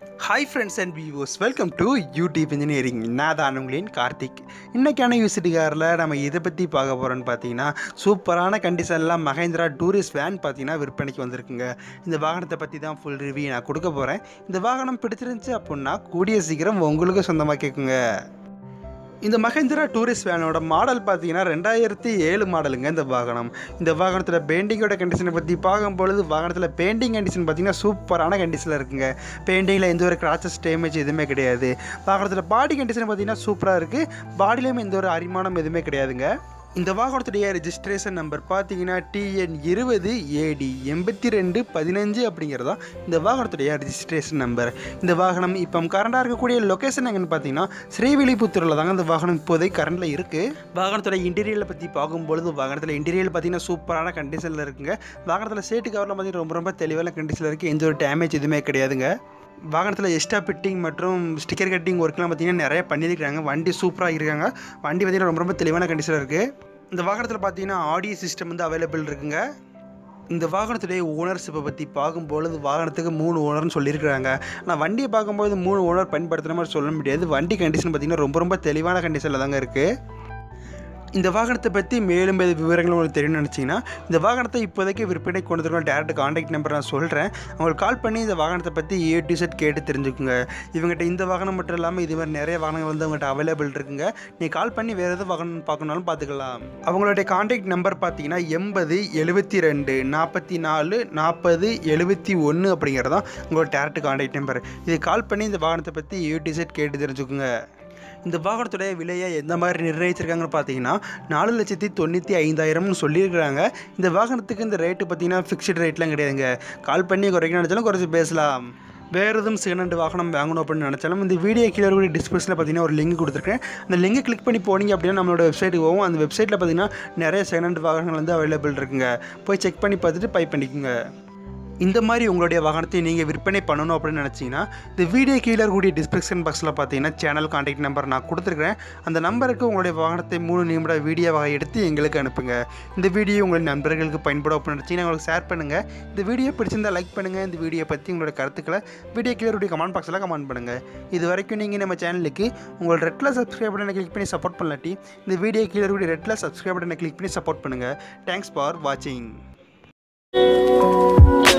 hi friends and viewers welcome to YouTube engineering நான் தான் உங்களின் கார்த்திக் இன்றைக்கான யூசிட்டி காரில் நம்ம இதை பற்றி பார்க்க போகிறோன்னு பார்த்தீங்கன்னா சூப்பரான கண்டிஷனில் மகேந்திரா டூரிஸ்ட் வேன் பார்த்தீங்கன்னா விற்பனைக்கு வந்திருக்குங்க இந்த வாகனத்தை பற்றி தான் ஃபுல் ரிவ்யூ நான் கொடுக்க போகிறேன் இந்த வாகனம் பிடிச்சிருந்துச்சு அப்படின்னா கூடிய சீக்கிரம் உங்களுக்கு சொந்தமாக கேட்குங்க இந்த மகேந்திரா டூரிஸ்ட் வேனோட மாடல் பார்த்தீங்கன்னா ரெண்டாயிரத்தி ஏழு மாடலுங்க இந்த வாகனம் இந்த வாகனத்தில் பெயிண்டிங்கோட கண்டிஷனை பற்றி பார்க்கும்பொழுது வாகனத்தில் பெயிண்டிங் கண்டிஷன் பார்த்தீங்கன்னா சூப்பரான கண்டிஷனில் இருக்குங்க பெயிண்டிங்கில் எந்த ஒரு கிராச்சஸ் டேமேஜ் எதுவுமே கிடையாது வாகனத்தில் பாடி கண்டிஷன் பார்த்தீங்கன்னா சூப்பராக இருக்குது பாடியிலையும் எந்த ஒரு அரிமானம் எதுவுமே கிடையாதுங்க இந்த வாகனத்துடைய ரெஜிஸ்ட்ரேஷன் நம்பர் பார்த்தீங்கன்னா டிஎன் இருபது ஏடி எண்பத்தி ரெண்டு பதினஞ்சு அப்படிங்கிறது தான் இந்த வாகனத்துடைய ரெஜிஸ்ட்ரேஷன் நம்பர் இந்த வாகனம் இப்போ கரண்டாக இருக்கக்கூடிய லொக்கேஷன் எங்கன்னு பார்த்தீங்கன்னா ஸ்ரீவில்லிபுத்தூரில் தாங்க இந்த வாகனம் இப்போதைக்கு கரண்டில் இருக்குது வாகனத்தோட இன்டீரியரில் பற்றி பார்க்கும்பொழுது வாகனத்தில் இன்டீரியர் பார்த்தீங்கன்னா சூப்பரான கண்டிஷனில் இருக்குங்க வாகனத்தில் சேட்டு கவரில் பார்த்தீங்கன்னா ரொம்ப ரொம்ப தெளிவான கண்டிஷனில் இருக்குது எந்த ஒரு டேமேஜ் எதுவுமே கிடையாதுங்க வாகனத்தில் எக்ஸ்ட்ரா பிட்டிங் மற்றும் ஸ்டிக்கர் கட்டிங் ஒர்க்லாம் பார்த்தீங்கன்னா நிறைய பண்ணியிருக்காங்க வண்டி சூப்பராக இருக்காங்க வண்டி பார்த்தீங்கன்னா ரொம்ப ரொம்ப தெளிவான கண்டிஷனில் இருக்குது இந்த வாகனத்தில் பார்த்தீங்கன்னா ஆடியோ சிஸ்டம் வந்து அவைலபிள் இருக்குங்க இந்த வாகனத்துடைய ஓனர்ஷிப்பை பற்றி பார்க்கும்பொழுது வாகனத்துக்கு மூணு ஓனர்னு சொல்லியிருக்கிறாங்க ஆனால் வண்டியை பார்க்கும்போது மூணு ஓனர் பயன்படுத்துகிற மாதிரி சொல்ல முடியாது வண்டி கண்டிஷன் பார்த்திங்கன்னா ரொம்ப ரொம்ப தெளிவான கண்டிஷனில் தாங்க இருக்குது இந்த வாகனத்தை பற்றி மேலும் எது விவரங்கள் உங்களுக்கு தெரியும்னு நினச்சிங்கன்னா இந்த வாகனத்தை இப்போதைக்கு விற்பனை கொண்டு வந்துருக்கோம் டேரக்ட் காண்டாக்ட் நம்பர் நான் சொல்கிறேன் அவங்களுக்கு கால் பண்ணி இந்த வாகனத்தை பற்றி ஏ டு செட் கேட்டு தெரிஞ்சுக்குங்க இவங்ககிட்ட இந்த வாகனம் மட்டும் இல்லாமல் இது மாதிரி நிறைய வாகனங்கள் வந்து அவங்ககிட்ட அவைலபிள் இருக்குங்க நீ கால் பண்ணி வேறு எதாவது வாகனம் பார்க்கணுனாலும் பார்த்துக்கலாம் அவங்களுடைய காண்டாக்ட் நம்பர் பார்த்தீங்கன்னா எண்பது எழுபத்தி ரெண்டு நாற்பத்தி நாலு நாற்பது எழுபத்தி ஒன்று அப்படிங்கிறது தான் உங்களோட டேரக்ட் காண்டாக்ட் நம்பர் இது கால் பண்ணி இந்த வாகனத்தை பற்றி ஏ டு செட் கேட்டு தெரிஞ்சுக்குங்க இந்த வாகனத்துடைய விலையை எந்த மாதிரி நிர்ணயிச்சிருக்காங்கன்னு பார்த்தீங்கன்னா நாலு லட்சத்தி தொண்ணூற்றி ஐந்தாயிரம்னு சொல்லியிருக்கிறாங்க இந்த வாகனத்துக்கு இந்த ரேட்டு பார்த்தீங்கன்னா ஃபிக்ஸ்டு ரேட்லாம் கிடையாதுங்க கால் பண்ணி குறைக்க நினச்சாலும் குறைச்சி பேசலாம் வேறு எதுவும் செகண்ட் வாகனம் வாங்கணும் அப்படின்னு நினச்சாலும் இந்த வீடியோ கீழே இருக்கக்கூடிய டிஸ்கிரிப்ஷனில் பார்த்தீங்கன்னா ஒரு லிங்க் கொடுத்துருக்கேன் அந்த லிங்கை கிளிக் பண்ணி போனீங்க அப்படின்னா நம்மளோட வெப்சைட்டுக்கு போகும் அந்த வெப்சைட்டில் பார்த்தீங்கன்னா நிறைய செகண்ட் வாகனங்கள் வந்து அவைலபிள் இருக்குங்க போய் செக் பண்ணி பார்த்துட்டு பை பண்ணிக்கோங்க இந்த மாதிரி உங்களுடைய வாகனத்தை நீங்கள் விற்பனை பண்ணணும் அப்படின்னு நினச்சிங்கன்னா இந்த வீடியோ கீழே இருக்கக்கூடிய டிஸ்கிரிப்ஷன் பாக்ஸில் பார்த்தீங்கன்னா சேனல் காண்டாக்ட் நம்பர் நான் கொடுத்துருக்கிறேன் அந்த நம்பருக்கு உங்களுடைய வாகனத்தை மூணு நிமிட வீடியோவாக எடுத்து எங்களுக்கு அனுப்புங்க இந்த வீடியோ உங்களுடைய நண்பர்களுக்கு பயன்படும் அப்படின்னு நினச்சிங்கன்னா உங்களுக்கு ஷேர் பண்ணுங்கள் இந்த வீடியோ பிடிச்சிருந்தால் லைக் பண்ணுங்கள் இந்த வீடியோ பற்றி உங்களோட கருத்துக்களை வீடியோ கீழே இருக்கக்கூடிய கமெண்ட் பாக்ஸில் கமெண்ட் பண்ணுங்கள் இது வரைக்கும் நீங்கள் நம்ம சேனலுக்கு உங்களோட ரெட்டில் சப்ஸ்கிரைப் பட்டனை கிளிக் பண்ணி சப்போர்ட் பண்ணலாட்டி இந்த வீடியோ கீழே இருக்கக்கூடிய ரெட்டில் சப்ஸ்கிரைப் பட்டனை கிளிக் பண்ணி சப்போர்ட் பண்ணுங்கள் தேங்க்ஸ் ஃபார் வாட்சிங்